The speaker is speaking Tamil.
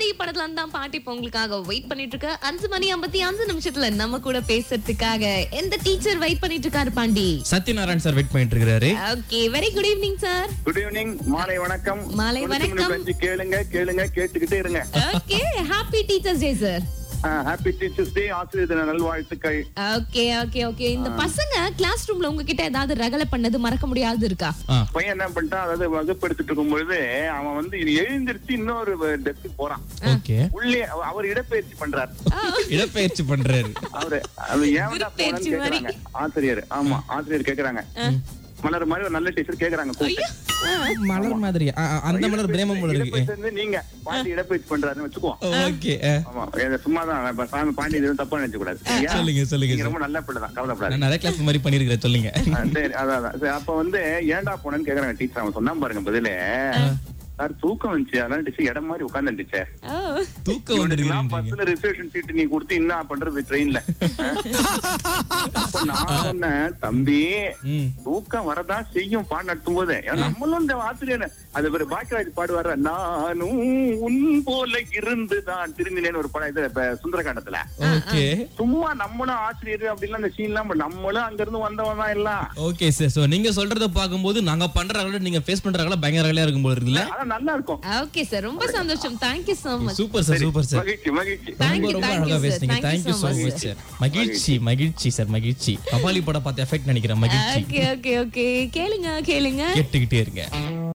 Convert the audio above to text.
கபாலி படத்துல இருந்து தான் பாட்டி இப்ப உங்களுக்காக வெயிட் பண்ணிட்டு இருக்க அஞ்சு மணி ஐம்பத்தி அஞ்சு நிமிஷத்துல நம்ம கூட பேசுறதுக்காக எந்த டீச்சர் வெயிட் பண்ணிட்டு இருக்காரு பாண்டி சத்யநாராயண் சார் வெயிட் பண்ணிட்டு இருக்காரு okay very good evening sir good evening மாலை வணக்கம் மாலை கொடுத்து வணக்கம். முடிவு வச்சு கேளுங்க கேளுங்க கேட்டுக்கிட்டே இருங்க okay happy teachers day sir happy teachers day ஆசிரியர் தின நல்வாழ்த்துக்கள் ஓகே ஓகே ஓகே இந்த பசங்க கிளாஸ் ரூம்ல உங்ககிட்ட ஏதாவது ரகலை பண்ணது மறக்க முடியாது இருக்கா ஆ, பையன் என்ன பண்ணிட்டான் அதாவது வகுப்பு எடுத்துட்டு இருக்கும் பொழுது அவன் வந்து எழுந்திருச்சு இன்னொரு டெஸ்க்கு போறான் ஓகே உள்ளே அவ- அவர் இடப்பெயர்ச்சி பண்றாரு இடப்பெயர்ச்சி பண்றாரு அவரு அது ஏன்டா உருப்பெயர்ச்சி போனேன்னு கேக்குறாங்க ஆசிரியர் ஆமா ஆசிரியர் கேக்குறாங்க மலர் மாதிரி ஒரு நல்ல டீச்சர் கேக்குறாங்க கூப்பிட்டு. மலர் மாதிரி ஆ, ஆ, அந்த மலர் பிரேமம் போல இருக்கு இடப்பெயர்ச்சி வந்து நீங்க பாண்டி இடப்பெயர்ச்சி பண்றாருன்னு வச்சுக்குவோம் ஓகே ஆமா இது சும்மாதான் இப்ப சாமி பாண்டி எதுவும் தப்பா நினைச்சு கூடாது சரியா? சொல்லுங்க சொல்லுங்க நீங்க ரொம்ப நல்ல பிள்ளை தான் கவலைப்படாது நான் நிறைய கிளாஸ் மாதிரி பண்ணிருக்கிறேன் சொல்லுங்க ஆ, சரி அதான் அதான். சரி, அப்ப வந்து ஏன்டா போனேன்னு கேக்குறாங்க டீச்சர் அவன் சொன்னான் பாருங்க பதிலு சார் தூக்கம் வந்துச்சு அதனால டீச்சர் இடம் மாதிரி உட்கார்ந்து சார் ஓ தூக்கம் வந்துருக்கீங்க பஸ்ல ரிசர்வேஷன் சீட் நீ கொடுத்து என்ன பண்றது ட்ரெயின்ல அப்ப நான் சொன்னேன் தம்பி ம் தூக்கம் வரதா செய்யும் பாடம் நடத்தும் போது ஏன்னா நம்மளும் இந்த ஆசிரியர் அது ஒரு பாக்கியராஜ் பாடுவாரு நானும் உன் போல இருந்துதான் திரும்பினேன்னு ஒரு படம் இது இப்ப சுந்தரகாண்டத்துல ஓகே சும்மா நம்மளும் ஆசிரியர் அப்படிலாம் அந்த சீன் எல்லாம் நம்மளும் அங்க இருந்து வந்தவன் தான் எல்லாம் ஓகே சார் சோ நீங்க சொல்றத பாக்கும்போது நாங்க பண்ற ரகல நீங்க ஃபேஸ் பண்ற ரகல பயங்கர ரகலையா இருக்கும் போல இருக்குல்ல அதான் நல்லா இருக்கும் ஓகே சார் ரொம்ப சந்தோஷம் thank you so much super sir super sir மகிழ்ச்சி மகிழ்ச்சி Thank ரொம்ப you, ரொம்ப thank you, அழகா sir. பேசுனீங்க Thank you thank you so so much, much sir மகிழ்ச்சி மகிழ்ச்சி சார் மகிழ்ச்சி கபாலி படம் பார்த்து எஃபெக்ட் நினைக்கிறேன் மகிழ்ச்சி ஓகே ஓகே ஓகே கேளுங்க கேளுங்க கேட்டுக்கிட்டே இருங்க